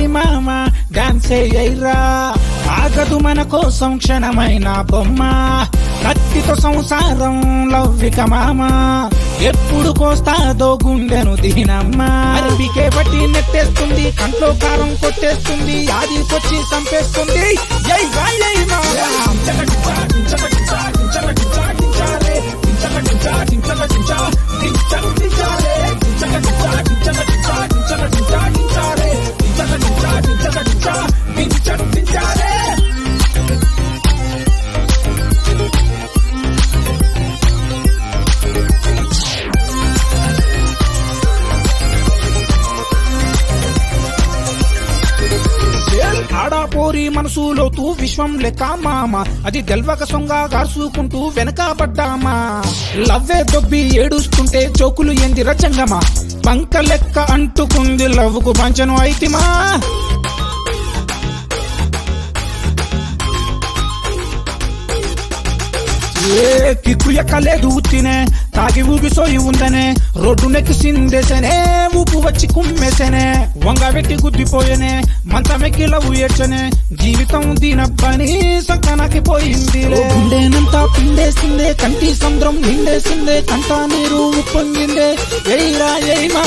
మామ డాన్స్ ఎయ్యరా ఆగదు మన కోసం క్షణమైన బొమ్మ కత్తితో సంసారం లవ్విక మామ ఎప్పుడు కోస్తాదో గుండెను దీనమ్మా అరబికే బట్టి నెట్టేస్తుంది కంట్లో కారం కొట్టేస్తుంది ఆదికొచ్చి చంపేస్తుంది ఎయ్ రా, ఎయ్ మామ. ఆడాపోరి మనసులో తూ విశ్వం లెక్క మామ అది తెల్వక సొంగ గార్చుకుంటూ వెనకబడ్డామా లవ్వే దొబ్బి ఏడుస్తుంటే చోకులు ఎంది రచంగమా పంక లెక్క అంటుకుంది లవ్వుకు పంచను అయితిమా ఏ కిక్కు ఎక్కలేదు ఉత్తినే తాగి ఊగిసోయి ఉందనే రోడ్డు నెక్కి సిందేసనే ఊపు వచ్చి కుమ్మేసనే వంగ పెట్టి గుద్దిపోయేనే మంచమెక్కి లవ్ ఏడ్చనే జీవితం దీనబ్బని సంకనాకి పోయింది గుండెనంతా పిండేసిందే కంటి సముద్రం నిండేసిందే కంట నీరు ఉప్పొంగిందే ఎయిరా ఎయి మా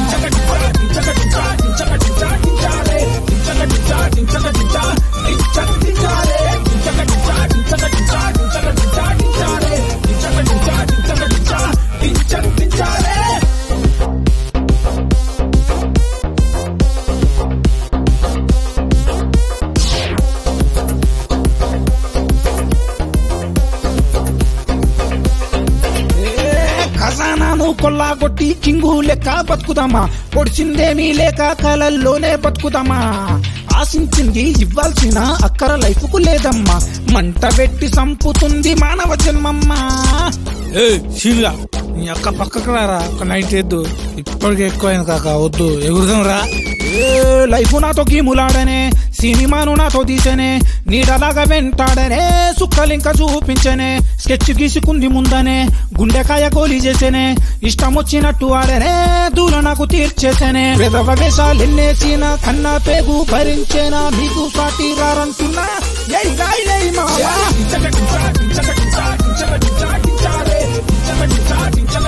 ఖజానాను కొల్లాగొట్టి కింగు లెక్క బతుకుదామా పొడిచిందేమీ లేక కలల్లోనే బతుకుదామా ఆశించింది ఇవ్వాల్సిన అక్కర లైఫ్ కు లేదమ్మా మంట పెట్టి సంపుతుంది మానవ జన్మమ్మా ఏ శీలుగా నీ అక్క పక్కకు రారా ఒక నైట్ వేద్దు ఇప్పటికే ఎక్కువైంది కాక వద్దు ఎగురుదాం రా ఏ లైఫ్ నాతో గీములాడనే సినిమాను నాతో తీసనే నీడలాగా వెంటాడనే సుక్కలింక చూపించనే స్కెచ్ గీసుకుంది ముందనే గుండెకాయ గోలి చేసేనే ఇష్టం వచ్చినట్టు ఆడనే దూర నాకు తీర్చేసేనే పెదవ వేషాలెన్నేసిన కన్నా పేగు భరించేనా మీకు సాటి రారంటున్నా ఎయ్ రాయ్ ఎయ్ మావా